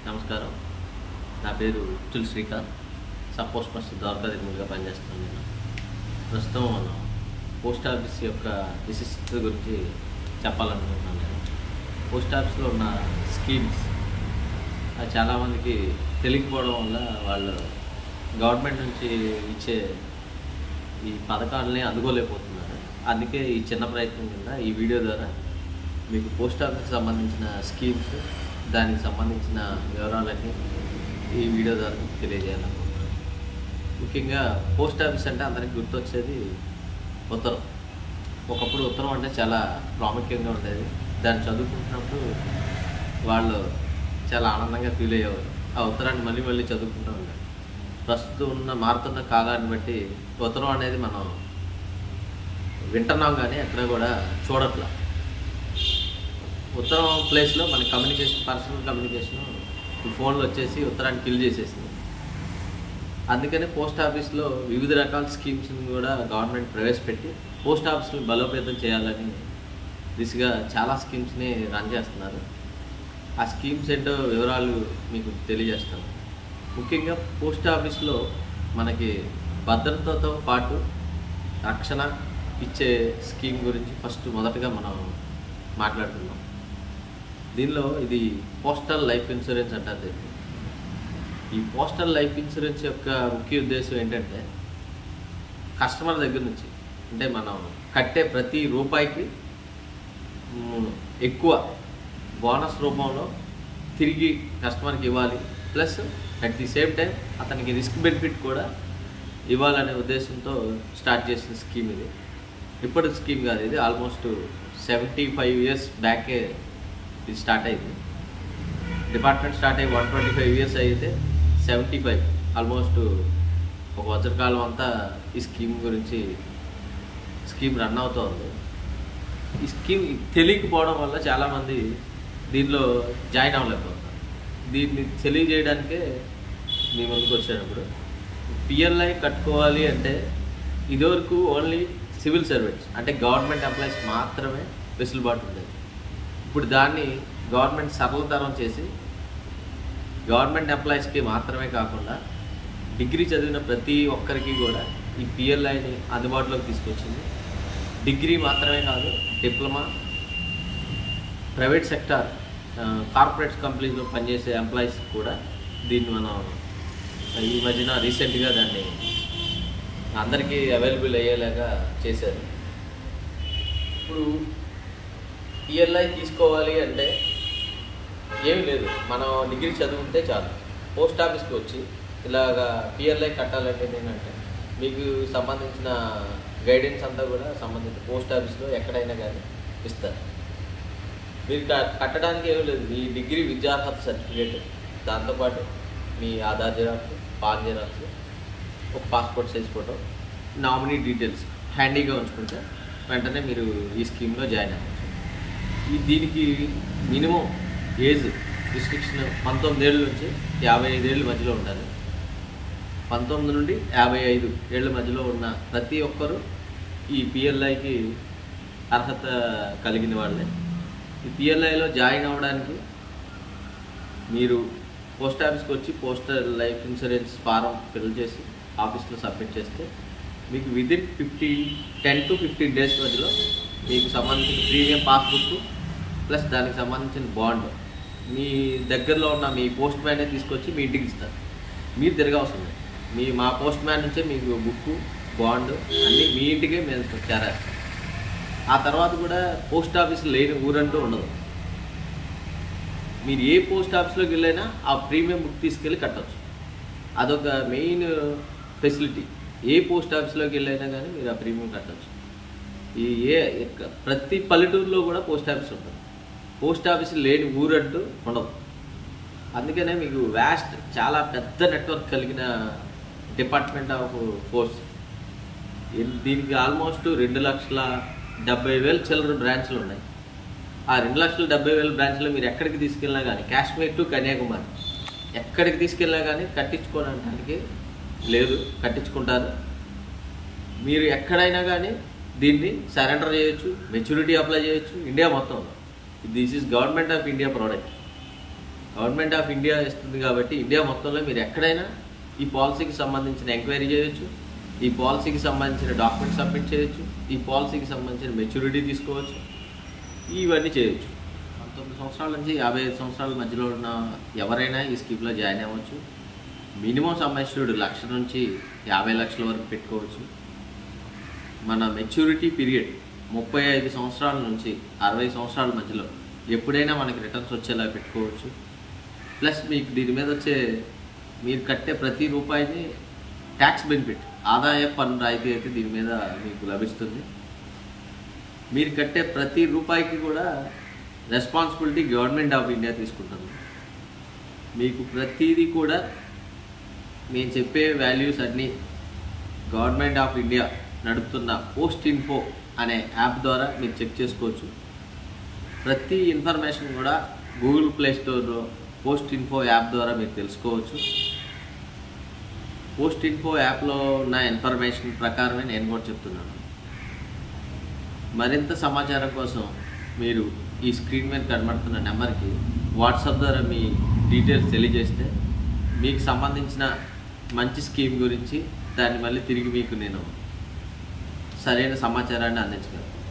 నమస్కారం నా పేరు తుల్ Srikanth sub post master Dwaraka దగ్గరగా పనిచేస్తున్నాను నేను ప్రస్తుతం మనం పోస్ట్ ఆఫీస్ యొక్క విశిష్టత గురించి చెప్పాలనుకుంటున్నాను నేను పోస్ట్ ఆఫీస్లో ఉన్న స్కీమ్స్ అది చాలామందికి తెలియకపోవడం వల్ల వాళ్ళు గవర్నమెంట్ నుంచి ఇచ్చే ఈ పథకాలని అందుకోలేకపోతున్నారు అందుకే ఈ చిన్న ప్రయత్నం కింద ఈ వీడియో ద్వారా మీకు పోస్ట్ ఆఫీస్కి సంబంధించిన స్కీమ్స్ దానికి సంబంధించిన వివరాలన్నీ ఈ వీడియో ద్వారా మీకు తెలియజేయాలనుకుంటున్నాను ముఖ్యంగా పోస్ట్ ఆఫీస్ అంటే అందరికి గుర్తొచ్చేది ఉత్తరం ఒకప్పుడు ఉత్తరం అంటే చాలా ప్రాముఖ్యంగా ఉండేది దాన్ని చదువుకుంటున్నప్పుడు వాళ్ళు చాలా ఆనందంగా ఫీల్ అయ్యేవారు ఆ ఉత్తరాన్ని మళ్ళీ మళ్ళీ చదువుకుంటూ ఉండాలి ప్రస్తుతం ఉన్న మారుతున్న కాలాన్ని బట్టి ఉత్తరం అనేది మనం వింటున్నాం కానీ ఎక్కడ కూడా చూడట్లా ఉత్తరం ప్లేస్లో మన కమ్యూనికేషన్ పర్సనల్ కమ్యూనికేషన్ ఈ ఫోన్లో వచ్చేసి ఉత్తరాన్ని ఫిల్ చేసేసింది అందుకని పోస్ట్ ఆఫీస్లో వివిధ రకాల స్కీమ్స్ని కూడా గవర్నమెంట్ ప్రవేశపెట్టి పోస్ట్ ఆఫీస్ని బలోపేతం చేయాలని దిశగా చాలా స్కీమ్స్ని రన్ చేస్తున్నారు ఆ స్కీమ్స్ ఏంటో వివరాలు మీకు తెలియజేస్తాను ముఖ్యంగా పోస్ట్ ఆఫీస్లో మనకి భద్రతతో పాటు రక్షణ ఇచ్చే స్కీమ్ గురించి ఫస్ట్ మొదటగా మనం మాట్లాడుకుందాం దీనిలో ఇది పోస్టల్ లైఫ్ ఇన్సూరెన్స్ అంటారు దీన్ని ఈ పోస్టల్ లైఫ్ ఇన్సూరెన్స్ యొక్క ముఖ్య ఉద్దేశం ఏంటంటే కస్టమర్ దగ్గర నుంచి అంటే మనం కట్టే ప్రతి రూపాయికి మ్, ఎక్కువ బోనస్ రూపంలో తిరిగి కస్టమర్కి ఇవ్వాలి plus at the same time అతనికి రిస్క్ బెనిఫిట్ కూడా ఇవ్వాలనే ఉద్దేశంతో స్టార్ట్ చేసిన స్కీమ్ ఇది ఇప్పటి స్కీమ్ కాదు ఇది ఆల్మోస్ట్ సెవెంటీ ఫైవ్ ఇయర్స్ బ్యాకే ఇది స్టార్ట్ అయింది డిపార్ట్మెంట్ స్టార్ట్ అయ్యి వన్ ట్వంటీ ఫైవ్ ఇయర్స్ అయితే సెవెంటీ ఫైవ్ ఆల్మోస్ట్ ఒక వజ్రకాలం అంతా ఈ స్కీమ్ గురించి స్కీమ్ రన్ అవుతోంది ఈ స్కీమ్ తెలియకపోవడం వల్ల చాలామంది దీనిలో జాయిన్ అవ్వలేకపోతున్నారు దీన్ని తెలియజేయడానికే మీ ముందుకు వచ్చేటప్పుడు పిఎల్ఐ కట్టుకోవాలి అంటే ఇదివరకు ఓన్లీ సివిల్ సర్వెంట్స్ అంటే గవర్నమెంట్ ఎంప్లాయీస్ మాత్రమే వెసులుబాటు ఉండేది ఇప్పుడు దాన్ని గవర్నమెంట్ సరళతరం చేసి గవర్నమెంట్ ఎంప్లాయీస్కి మాత్రమే కాకుండా డిగ్రీ చదివిన ప్రతి ఒక్కరికి కూడా ఈ పిఎల్ఐని అందుబాటులోకి తీసుకొచ్చింది డిగ్రీ మాత్రమే కాదు డిప్లొమా ప్రైవేట్ సెక్టార్ కార్పొరేట్ కంపెనీస్లో పనిచేసే ఎంప్లాయీస్ కూడా దీన్ని మనం ఈ మధ్యన రీసెంట్గా దాన్ని అందరికీ అవైలబుల్ అయ్యేలాగా చేశారు ఇప్పుడు పిఎల్ఐ తీసుకోవాలి అంటే ఏమీ లేదు మనం డిగ్రీ చదువుకుంటే చాలు పోస్ట్ ఆఫీస్కి వచ్చి ఇలాగా పిఎల్ఐ కట్టాలంటే ఏంటంటే మీకు సంబంధించిన గైడెన్స్ అంతా కూడా సంబంధించిన పోస్ట్ ఆఫీస్లో ఎక్కడైనా కానీ ఇస్తారు మీరు క- కట్టడానికి ఏమీ లేదు మీ డిగ్రీ విద్యార్హత సర్టిఫికేట్ దాంతోపాటు మీ ఆధార్ జిరాక్స్ పాన్ జిరాక్స్ ఒక passport size photo nominee details హ్యాండీగా ఉంచుకుంటే వెంటనే మీరు ఈ స్కీమ్లో జాయిన్ అవ్వచ్చు ఈ దీనికి మినిమం ఏజ్ రిస్ట్రిక్షన్ పంతొమ్మిది ఏళ్ళ నుంచి యాభై ఐదేళ్ళ మధ్యలో ఉండాలి పంతొమ్మిది నుండి యాభై ఐదు ఏళ్ళ మధ్యలో ఉన్న ప్రతి ఒక్కరూ ఈ పిఎల్ఐకి అర్హత కలిగిన వాళ్ళే ఈ పిఎల్ఐలో జాయిన్ అవ్వడానికి మీరు పోస్ట్ ఆఫీస్కి వచ్చి postal life insurance form fill చేసి ఆఫీస్లో సబ్మిట్ చేస్తే మీకు within fifty ten to fifteen days మధ్యలో మీకు సంబంధించిన ప్రీమియం పాస్బుక్ ప్లస్ దానికి సంబంధించిన బాండ్ మీ దగ్గరలో ఉన్న మీ పోస్ట్ మ్యానే తీసుకొచ్చి మీ ఇంటికి ఇస్తారు మీరు తిరగవసరం లేదు మీ మా పోస్ట్ మ్యాన్ నుంచే మీకు బుక్ బాండ్ అన్నీ మీ ఇంటికే మేము చేరాలి ఆ తర్వాత కూడా పోస్ట్ ఆఫీస్ లేని ఊరంటూ ఉండదు మీరు ఏ పోస్ట్ ఆఫీస్లోకి వెళ్ళైనా ఆ ప్రీమియం బుక్ తీసుకెళ్ళి కట్టవచ్చు అదొక మెయిన్ ఫెసిలిటీ ఏ పోస్ట్ ఆఫీస్లోకి వెళ్ళైనా కానీ మీరు ఆ ప్రీమియం కట్టవచ్చు ఈ ఏ ఎక్క- ప్రతి పల్లెటూరులో కూడా పోస్ట్ ఆఫీస్ ఉంటుంది పోస్ట్ ఆఫీస్ లేని ఊరంటూ ఉండదు అందుకనే మీకు వ్యాస్ట్ చాలా పెద్ద నెట్వర్క్ కలిగిన డిపార్ట్మెంట్ ఆఫ్ ఫోర్స్ ఇన్- దీనికి ఆల్మోస్ట్ రెండు లక్షల డెబ్బై వేలు చిల్లర బ్రాంచ్లు ఉన్నాయి ఆ రెండు లక్షల డెబ్బై వేల బ్రాంచ్లో మీరు ఎక్కడికి తీసుకెళ్ళినా కానీ కాశ్మీర్ టు కన్యాకుమారి ఎక్కడికి తీసుకెళ్ళినా కానీ కట్టించుకోవడానికి లేదు కట్టించుకుంటారు మీరు ఎక్కడైనా కానీ దీన్ని సరెండర్ చేయొచ్చు మెచ్యూరిటీ అప్లై చేయొచ్చు ఇండియా మొత్తం this is government of India product government of India ఇస్తుంది కాబట్టి ఇండియా మొత్తంలో మీరు ఎక్కడైనా ఈ పాలసీకి సంబంధించిన ఎంక్వైరీ చేయొచ్చు ఈ పాలసీకి సంబంధించిన డాక్యుమెంట్ సబ్మిట్ చేయొచ్చు ఈ పాలసీకి సంబంధించిన మెచ్యూరిటీ తీసుకోవచ్చు ఇవన్నీ చేయొచ్చు పంతొమ్మిది సంవత్సరాల నుంచి యాభై ఐదు సంవత్సరాల మధ్యలో ఉన్న ఎవరైనా ఈ స్కీమ్లో జాయిన్ అవ్వచ్చు మినిమం సంబంధించుడు లక్ష నుంచి యాభై లక్షల వరకు పెట్టుకోవచ్చు మన మెచ్యూరిటీ పీరియడ్ ముప్పై ఐదు సంవత్సరాల నుంచి అరవై సంవత్సరాల మధ్యలో ఎప్పుడైనా మనకి రిటర్న్స్ వచ్చేలా పెట్టుకోవచ్చు ప్లస్ మీకు దీని మీద వచ్చే మీరు కట్టే ప్రతి రూపాయిని ట్యాక్స్ బెనిఫిట్ ఆదాయ పన్ను రాయితీ అయితే దీని మీద మీకు లభిస్తుంది మీరు కట్టే ప్రతి రూపాయికి కూడా రెస్పాన్సిబిలిటీ గవర్నమెంట్ ఆఫ్ ఇండియా తీసుకుంటుంది మీకు ప్రతిదీ కూడా మేము చెప్పే వాల్యూస్ అన్నీ గవర్నమెంట్ ఆఫ్ ఇండియా నడుపుతున్న పోస్ట్ ఇన్ఫో అనే యాప్ ద్వారా మీరు చెక్ చేసుకోవచ్చు ప్రతి ఇన్ఫర్మేషన్ కూడా గూగుల్ ప్లే స్టోర్లో పోస్ట్ ఇన్ఫో యాప్ ద్వారా మీరు తెలుసుకోవచ్చు పోస్ట్ ఇన్ఫో యాప్లో ఉన్న ఇన్ఫర్మేషన్ ప్రకారమే నేను కూడా చెప్తున్నాను మరింత సమాచారం కోసం మీరు ఈ స్క్రీన్ మీద కనబడుతున్న నెంబర్కి వాట్సాప్ ద్వారా మీ డీటెయిల్స్ తెలియజేస్తే మీకు సంబంధించిన మంచి స్కీమ్ గురించి దాన్ని మళ్ళీ తిరిగి మీకు నేను సరైన సమాచారాన్ని అందించగలను